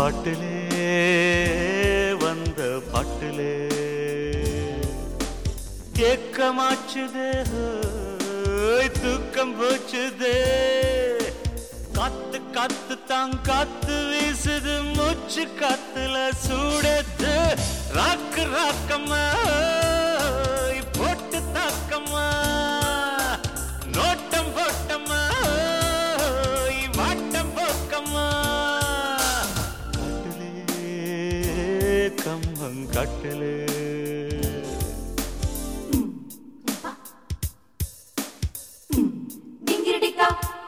பாட்டிலே வந்த பாட்டிலே ஏக்கமாச்சுதே ஹோய், தூக்கம் போச்சுதே காத்து காத்து தான் காத்து வீசுது மூச்சு காத்துல சூடது ராக்கு ராக்கம்மா ஹோய், போட்டு தாக்கம்மா நோட்டம் போட்டம்மா ஹோய், வாட்டம் போக்கம்மா காட்டிலே கம்மம் காட்டிலே டிங்கிரிடிக்கா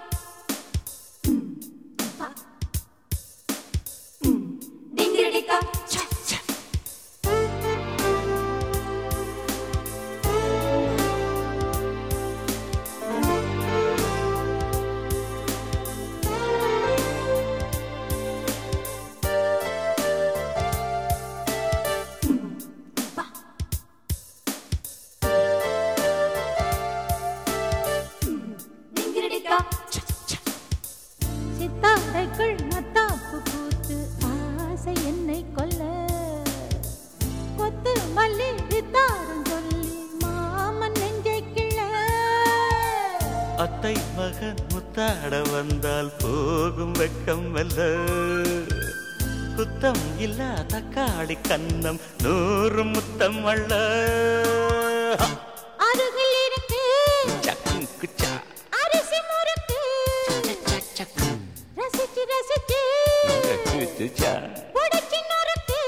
டிங்கிரிடிக்கா டிங்கிரிடிக்கா சித்தாடைக்குள் நத்தாப்பு பூத்து ஆசை என்னை கொல்ல கொத்து மல்லி வித்தாரம் சொல்லி மாமன் நெஞ்சை கிள்ள அத்தை மகன் முத்தாட வந்தால் போகும் வெக்கம் வல்ல குத்தம் இல்ல தக்காளி கன்னம் நூறு முத்தம் அல்ல அருகில் இருக்கு சக்கு குச்சா அரிசி முறுக்கு ரசிச்சு ரசிச்சு குச்சுச்சா. புடிச்சு நொறுக்கு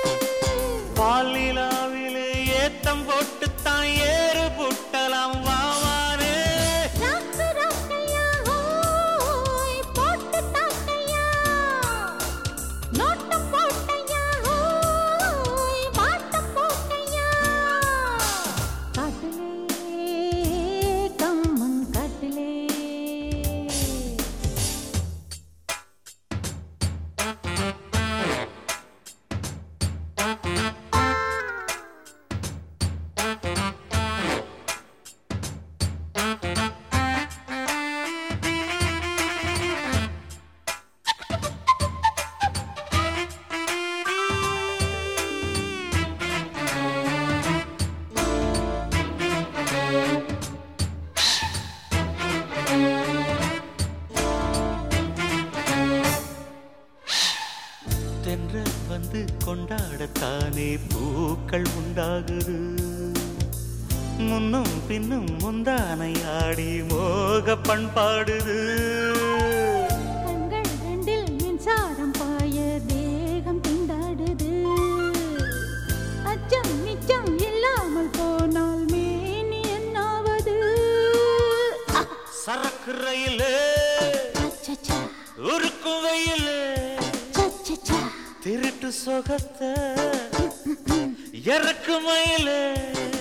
பாலிலாவிலே ஏத்தம் போட்டு தான் ஏறு புட்டலாம் வாவானே ராக்கு ராக்கையா ஹோய் போட்டு தாக்கையா நோட்டம் போட்டையா ஹோய் வாட்டம் போட்டையா காட்டிலே கம்மன் காட்டிலே தென்றல் வந்து கொண்டாடத்தானே பூக்கள் உண்டாகுது முன்னும் பின்னும் முந்தானை ஆடி மோக பண்பாடுது கண்கள் ரெண்டில் மின்சாரம் பாய தேகம் திண்டாடுது அச்சம் நிச்சம் இல்லாமல் போனால் மேனி என்னாவது சரக்கு ரயிலே அச்சச்சா, உருக்கு வெயிலே சச்சச்சா. திருட்டு சொகத்தை இறக்கு மயிலே